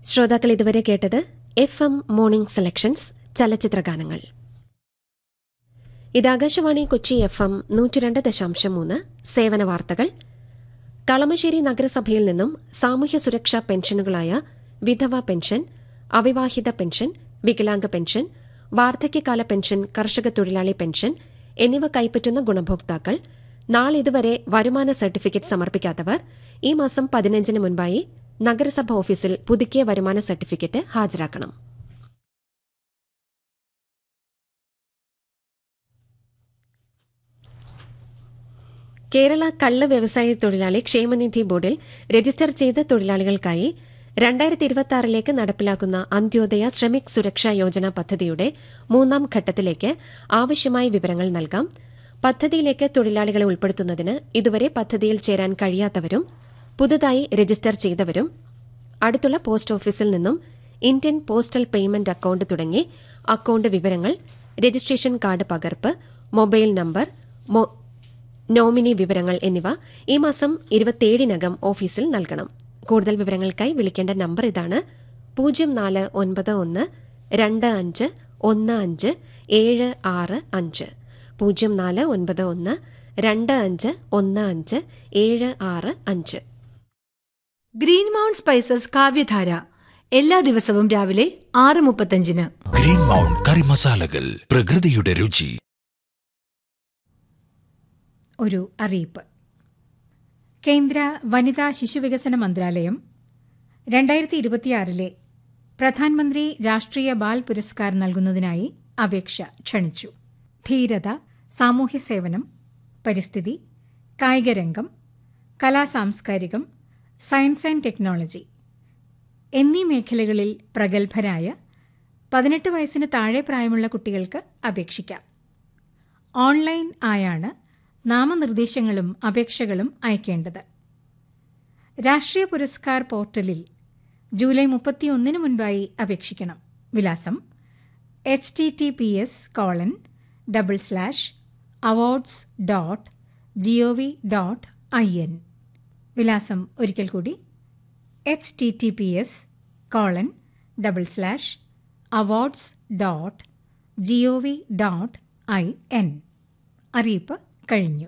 ശ്രോതാക്കൾ ഇതുവരെ കേട്ടത് എഫ് എം മോർണിംഗ് സെലക്ഷൻസ് ചലച്ചിത്രഗാനങ്ങൾ ഇത് ആകാശവാണി കൊച്ചി എഫ് എം നൂറ്റിരണ്ട് ദശാംശം മൂന്ന് സേവന വാർത്തകൾ കളമശ്ശേരി നഗരസഭയിൽ നിന്നും സാമൂഹ്യ സുരക്ഷാ പെൻഷനുകളായ വിധവ പെൻഷൻ അവിവാഹിത പെൻഷൻ വികലാംഗ പെൻഷൻ വാർദ്ധക്യകാല പെൻഷൻ കർഷക തൊഴിലാളി പെൻഷൻ എന്നിവ കൈപ്പറ്റുന്ന ഗുണഭോക്താക്കൾ നാളിതുവരെ വരുമാന സർട്ടിഫിക്കറ്റ് സമർപ്പിക്കാത്തവർ ഈ മാസം പതിനഞ്ചിന് മുൻപായി നഗരസഭ ഓഫീസിൽ പുതുക്കിയ വരുമാന സർട്ടിഫിക്കറ്റ് ഹാജരാക്കണം കേരള കള്ള് വ്യവസായ തൊഴിലാളി ക്ഷേമനിധി ബോർഡിൽ രജിസ്റ്റർ ചെയ്ത തൊഴിലാളികൾക്കായി രണ്ടായിരത്തി ഇരുപത്തിയാറിലേക്ക് നടപ്പിലാക്കുന്ന അന്ത്യോദയ ശ്രമിക് സുരക്ഷാ യോജന പദ്ധതിയുടെ മൂന്നാം ഘട്ടത്തിലേക്ക് ആവശ്യമായ വിവരങ്ങൾ നൽകാം പദ്ധതിയിലേക്ക് തൊഴിലാളികളെ ഉൾപ്പെടുത്തുന്നതിന് ഇതുവരെ പദ്ധതിയിൽ ചേരാൻ കഴിയാത്തവരും പുതുതായി രജിസ്റ്റർ ചെയ്തവരും അടുത്തുള്ള പോസ്റ്റ് ഓഫീസിൽ നിന്നും ഇന്ത്യൻ പോസ്റ്റൽ പേയ്മെന്റ് അക്കൌണ്ട് തുടങ്ങി അക്കൌണ്ട് വിവരങ്ങൾ രജിസ്ട്രേഷൻ കാർഡ് പകർപ്പ് മൊബൈൽ നമ്പർ മൊ- നോമിനി വിവരങ്ങൾ എന്നിവ ഈ മാസം ഇരുപത്തിയേഴിനകം ഓഫീസിൽ നൽകണം കൂടുതൽ വിവരങ്ങൾക്കായി വിളിക്കേണ്ട നമ്പർ ഇതാണ് പൂജ്യം നാല് ഒൻപത് ഒന്ന് രണ്ട് അഞ്ച് ഒന്ന് അഞ്ച് ഏഴ് ആറ് അഞ്ച് പൂജ്യം നാല് ഒൻപത് ഒന്ന് രണ്ട് അഞ്ച് ഒന്ന് അഞ്ച് ഏഴ് ആറ് അഞ്ച് ഗ്രീൻ മൗണ്ട് സ്പൈസസ് കാവ്യധാര എല്ലാ ദിവസവും രാവിലെ ആറ് മുപ്പത്തഞ്ചിന് ഗ്രീൻ മൗണ്ട് കറി മസാലകൾ പ്രകൃതിയുടെ രുചി ഒരു അറിയിപ്പ് കേന്ദ്ര വനിതാ ശിശുവികസന മന്ത്രാലയം രണ്ടായിരത്തി ഇരുപത്തിയാറിലെ പ്രധാനമന്ത്രി രാഷ്ട്രീയ ബാൽ പുരസ്കാർ നൽകുന്നതിനായി അപേക്ഷ ക്ഷണിച്ചു ധീരത സാമൂഹ്യ സേവനം പരിസ്ഥിതി കായികരംഗം കലാസാംസ്കാരികം സയൻസ് ആൻഡ് ടെക്നോളജി എന്നീ മേഖലകളിൽ പ്രഗത്ഭരായ പതിനെട്ട് വയസ്സിന് താഴെ പ്രായമുള്ള കുട്ടികൾക്ക് അപേക്ഷിക്കാം ഓൺലൈൻ ആയാണ് നാമനിർദ്ദേശങ്ങളും അപേക്ഷകളും അയക്കേണ്ടത് രാഷ്ട്രീയ പുരസ്കാർ പോർട്ടലിൽ ജൂലൈ മുപ്പത്തിയൊന്നിന് മുൻപായി അപേക്ഷിക്കണം വിലാസം H T T P S colon double slash awards dot G O V dot I N വിലാസം ഒരിക്കൽ കൂടി H T T P S colon double slash awards dot G O V dot I N അറിയിപ്പ് കഴിഞ്ഞു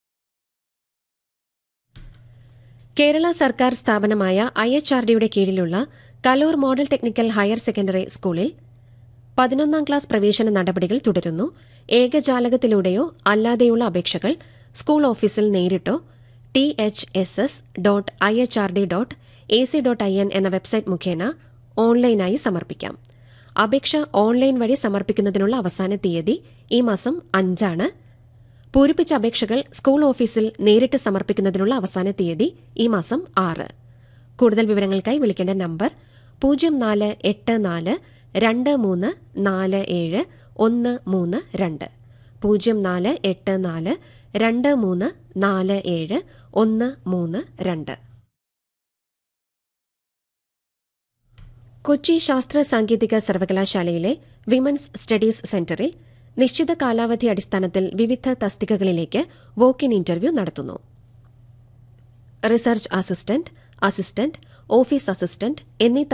കേരള സർക്കാർ സ്ഥാപനമായ I H R ഡിയുടെ കീഴിലുള്ള Kaloor model technical higher secondary സ്കൂളിൽ പതിനൊന്നാം ക്ലാസ് പ്രവേശന നടപടികൾ തുടരുന്നു ഏകജാലകത്തിലൂടെയോ അല്ലാതെയുള്ള അപേക്ഷകൾ സ്കൂൾ ഓഫീസിൽ നേരിട്ടോ T H S S dot I H R D dot A C dot I N എന്ന വെബ്സൈറ്റ് മുഖേന ഓൺലൈനായി സമർപ്പിക്കാം അപേക്ഷ ഓൺലൈൻ വഴി സമർപ്പിക്കുന്നതിനുള്ള അവസാന തീയതി ഈ മാസം അഞ്ചാണ് പൂരിപ്പിച്ച അപേക്ഷകൾ സ്കൂൾ ഓഫീസിൽ നേരിട്ട് സമർപ്പിക്കുന്നതിനുള്ള അവസാന തീയതി ഈ മാസം ആറ് കൂടുതൽ വിവരങ്ങൾക്കായി വിളിക്കേണ്ട നമ്പർ പൂജ്യം നാല് എട്ട് നാല് രണ്ട് മൂന്ന് നാല് ഏഴ് ഒന്ന് മൂന്ന് രണ്ട് പൂജ്യം നാല് എട്ട് നാല് രണ്ട് മൂന്ന് നാല് ഏഴ് ഒന്ന് മൂന്ന് രണ്ട് കൊച്ചി ശാസ്ത്ര സാങ്കേതിക സർവകലാശാലയിലെ വിമൻസ് സ്റ്റഡീസ് സെന്ററിൽ നിശ്ചിത കാലാവധി അടിസ്ഥാനത്തിൽ വിവിധ തസ്തികകളിലേക്ക് വോക്ക് ഇൻ ഇന്റർവ്യൂ നടത്തുന്നു research assistant assistant office assistant എന്നീ